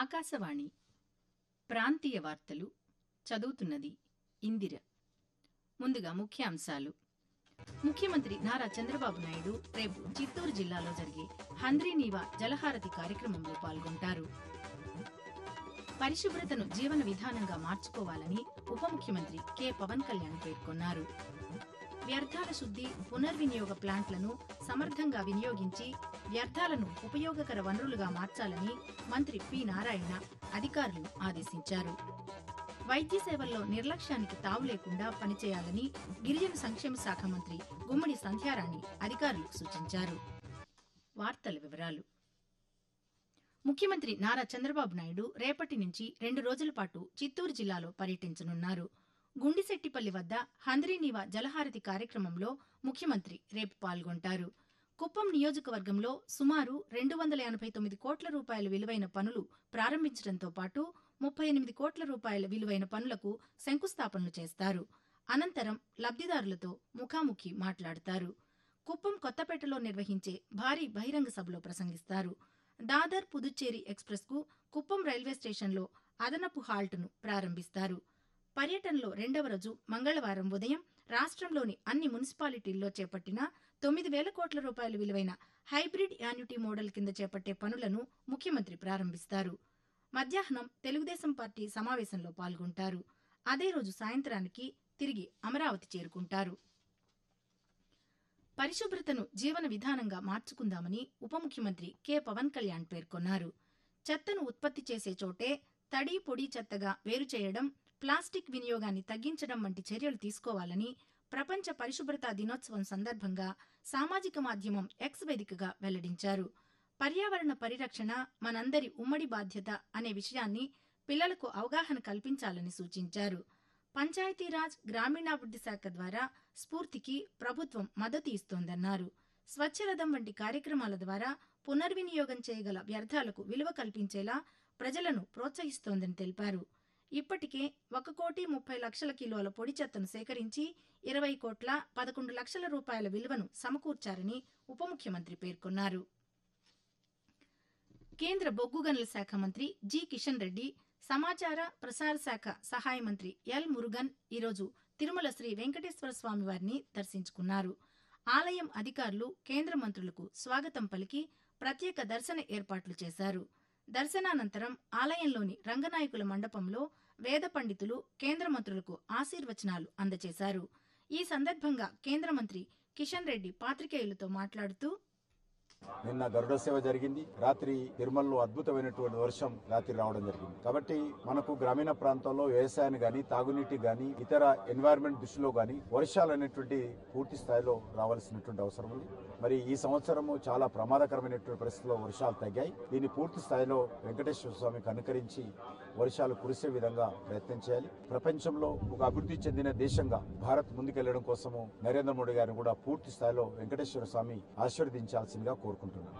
ఆకాశవాణి ప్రాంతీయ వార్తలు చదువుతున్నది ఇందిర ముందుగా ముఖ్యాంశాలు ముఖ్యమంత్రి నారా చంద్రబాబు నాయుడు రేపు చిత్తూరు జిల్లాలో జరిగే హంద్రీనీవా జలహారతి కార్యక్రమంలో పాల్గొంటారు పరిశుభ్రతను జీవన విధానంగా మార్చుకోవాలని ఉప ముఖ్యమంత్రి కె పవన్ కళ్యాణ్ పేర్కొన్నారు వ్యర్థాల శుద్ధి పునర్వినియోగ ప్లాంట్లను సమర్థంగా వినియోగించి వ్యర్థాలను ఉపయోగకర వనరులుగా మార్చాలని మంత్రి పి నారాయణ అధికారులను ఆదేశించారు వైద్య సేవల్లో నిర్లక్ష్యానికి తావు లేకుండా పనిచేయాలని గిరిజన సంక్షేమ శాఖ మంత్రి గుమ్మడి సంధ్యారాణి అధికారులకు సూచించారు వార్తల వివరాలు ముఖ్యమంత్రి నారా చంద్రబాబు నాయుడు రేపటి నుంచి రెండు రోజుల పాటు చిత్తూరు జిల్లాలో పర్యటించనున్నారు గుండిశెట్టిపల్లి వద్ద హంద్రీనీవా జలహారతి కార్యక్రమంలో ముఖ్యమంత్రి రేపు పాల్గొంటారు కుప్పం నియోజకవర్గంలో సుమారు రెండు వందల ఎనభై తొమ్మిది కోట్ల రూపాయల విలువైన పనులు ప్రారంభించడంతో పాటు ముప్పై ఎనిమిది కోట్ల రూపాయల విలువైన పనులకు శంకుస్థాపనలు చేస్తారు అనంతరం లబ్దిదారులతో ముఖాముఖి మాట్లాడతారు కుప్పం కొత్తపేటలో నిర్వహించే భారీ బహిరంగ సభలో ప్రసంగిస్తారు దాదర్ పుదుచ్చేరి ఎక్స్ప్రెస్కు కుప్పం రైల్వే స్టేషన్లో అదనపు హాల్ట్ను ప్రారంభిస్తారు పర్యటనలో రెండవ రోజు మంగళవారం ఉదయం రాష్ట్రంలోని అన్ని మున్సిపాలిటీల్లో చేపట్టిన తొమ్మిది వేల కోట్ల రూపాయల విలువైన హైబ్రిడ్ యాన్యుటీ మోడల్ కింద చేపట్టే పనులను ముఖ్యమంత్రి ప్రారంభిస్తారు మధ్యాహ్నం తెలుగుదేశం పార్టీ సమావేశంలో పాల్గొంటారు అదే రోజు సాయంత్రానికి తిరిగి అమరావతి చేరుకుంటారు పరిశుభ్రతను జీవన విధానంగా మార్చుకుందామని ఉప ముఖ్యమంత్రి కె పవన్ కళ్యాణ్ పేర్కొన్నారు చెత్తను ఉత్పత్తి చేసే చోటే తడి పొడి చెత్తగా వేరు చేయడం ప్లాస్టిక్ వినియోగాన్ని తగ్గించడం వంటి చర్యలు తీసుకోవాలని ప్రపంచ పరిశుభ్రతా దినోత్సవం సందర్భంగా సామాజిక మాధ్యమం ఎక్స్ వేదికగా వెల్లడించారు పర్యావరణ పరిరక్షణ మనందరి ఉమ్మడి బాధ్యత అనే విషయాన్ని పిల్లలకు అవగాహన కల్పించాలని సూచించారు పంచాయతీరాజ్ గ్రామీణాభివృద్ధి శాఖ ద్వారా స్ఫూర్తికి ప్రభుత్వం మద్దతు ఇస్తోందన్నారు స్వచ్ఛరథం వంటి కార్యక్రమాల ద్వారా పునర్వినియోగం చేయగల వ్యర్థాలకు విలువ కల్పించేలా ప్రజలను ప్రోత్సహిస్తోందని తెలిపారు ఇప్పటికే ఒక కోటి ముప్పై లక్షల కిలోల పొడి చెత్తను సేకరించి ఇరవై కోట్ల పదకొండు లక్షల రూపాయల విలువను సమకూర్చారని ఉప ముఖ్యమంత్రి పేర్కొన్నారు కేంద్ర బొగ్గు గనుల శాఖ మంత్రి జి కిషన్ రెడ్డి సమాచార ప్రసార శాఖ సహాయ మంత్రి ఎల్ మురుగన్ ఈరోజు తిరుమల శ్రీ వెంకటేశ్వర స్వామి వారిని దర్శించుకున్నారు ఆలయం అధికారులు కేంద్ర మంత్రులకు స్వాగతం పలికి ప్రత్యేక దర్శన ఏర్పాట్లు చేశారు దర్శనానంతరం ఆలయంలోని రంగనాయకుల మండపంలో వేద పండితులు కేంద్ర మంత్రులకు ఆశీర్వచనాలు అందజేశారు ఈ సందర్భంగా కేంద్ర మంత్రి కిషన్ రెడ్డి పాత్రికేయులతో మాట్లాడుతూ నిన్న గరుడ సేవ జరిగింది రాత్రి తిరుమలలో అద్భుతమైనటువంటి వర్షం రాత్రి రావడం జరిగింది కాబట్టి మనకు గ్రామీణ ప్రాంతాల్లో వ్యవసాయాన్ని గాని తాగునీటి గాని ఇతర ఎన్వైరన్మెంట్ దృష్టిలో గాని వర్షాలు అనేటువంటి పూర్తి స్థాయిలో రావాల్సినటువంటి అవసరం ఉంది మరి ఈ సంవత్సరము చాలా ప్రమాదకరమైనటువంటి పరిస్థితుల్లో వర్షాలు తగ్గాయి దీన్ని పూర్తి స్థాయిలో వెంకటేశ్వర స్వామికి అనుకరించి వర్షాలు కురిసే విధంగా ప్రయత్నం చేయాలి ప్రపంచంలో ఒక అభివృద్ధి చెందిన దేశంగా భారత్ ముందుకెళ్లడం కోసము నరేంద్ర మోడీ గారిని కూడా పూర్తి స్థాయిలో వెంకటేశ్వర స్వామి ఆశీర్వదించాల్సిందిగా కోరుకుంటున్నాను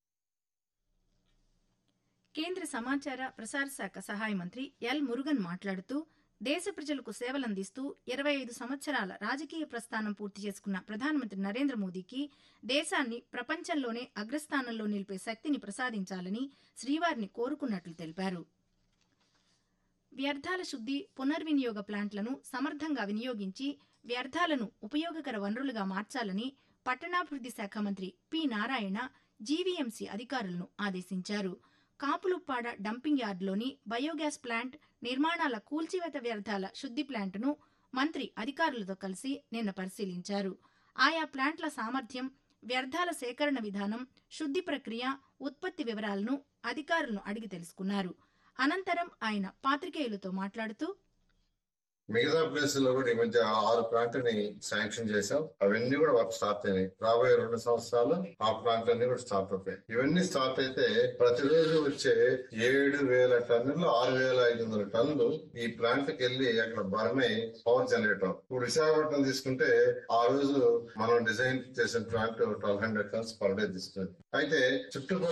కేంద్ర సమాచార ప్రసార శాఖ సహాయ మంత్రి ఎల్ మురుగన్ మాట్లాడుతూ దేశ ప్రజలకు సేవలందిస్తూ ఇరవై ఐదు సంవత్సరాల రాజకీయ ప్రస్థానం పూర్తి చేసుకున్న ప్రధానమంత్రి నరేంద్ర మోదీకి దేశాన్ని ప్రపంచంలోనే అగ్రస్థానంలో నిలిపే శక్తిని ప్రసాదించాలని శ్రీవారిని కోరుకున్నట్లు తెలిపారు వ్యర్థాల శుద్ధి పునర్వినియోగ ప్లాంట్లను సమర్థంగా వినియోగించి వ్యర్థాలను ఉపయోగకర వనరులుగా మార్చాలని పట్టణాభివృద్ధి శాఖ మంత్రి పి నారాయణ జీవీఎంసీ అధికారులను ఆదేశించారు కాపులుప్పాడ డంపింగ్ యార్డులోని బయోగ్యాస్ ప్లాంట్ నిర్మాణాల కూల్చివేత వ్యర్థాల శుద్ధి ప్లాంట్ను మంత్రి అధికారులతో కలిసి నిన్న పరిశీలించారు ఆయా ప్లాంట్ల సామర్థ్యం వ్యర్థాల సేకరణ విధానం శుద్ధి ప్రక్రియ ఉత్పత్తి వివరాలను అధికారులను అడిగి తెలుసుకున్నారు అనంతరం ఆయన పాత్రికేయులతో మాట్లాడుతూ మిగతా ప్లేసుల్లో కూడా ఈ మధ్య ఆరు ప్లాంట్ ని శాంక్షన్ చేశాం అవన్నీ కూడా వర్క్ స్టార్ట్ అయినాయి రాబోయే రెండు సంవత్సరాలు ఆ ప్లాంట్ అన్ని కూడా స్టార్ట్ అవుతాయి ఇవన్నీ స్టార్ట్ అయితే ప్రతిరోజు వచ్చే ఏడు వేల టన్నులు ఆరు వేల ఐదు వందల టన్నులు ఈ ప్లాంట్ కి వెళ్ళి అక్కడ బర్న్ అయి పవర్ జనరేట్ అవుతుంది ఇప్పుడు విశాఖపట్నం తీసుకుంటే ఆ రోజు మనం డిజైన్ చేసిన plant twelve hundred tons per day తీసుకుంది అయితే చుట్టుపక్కల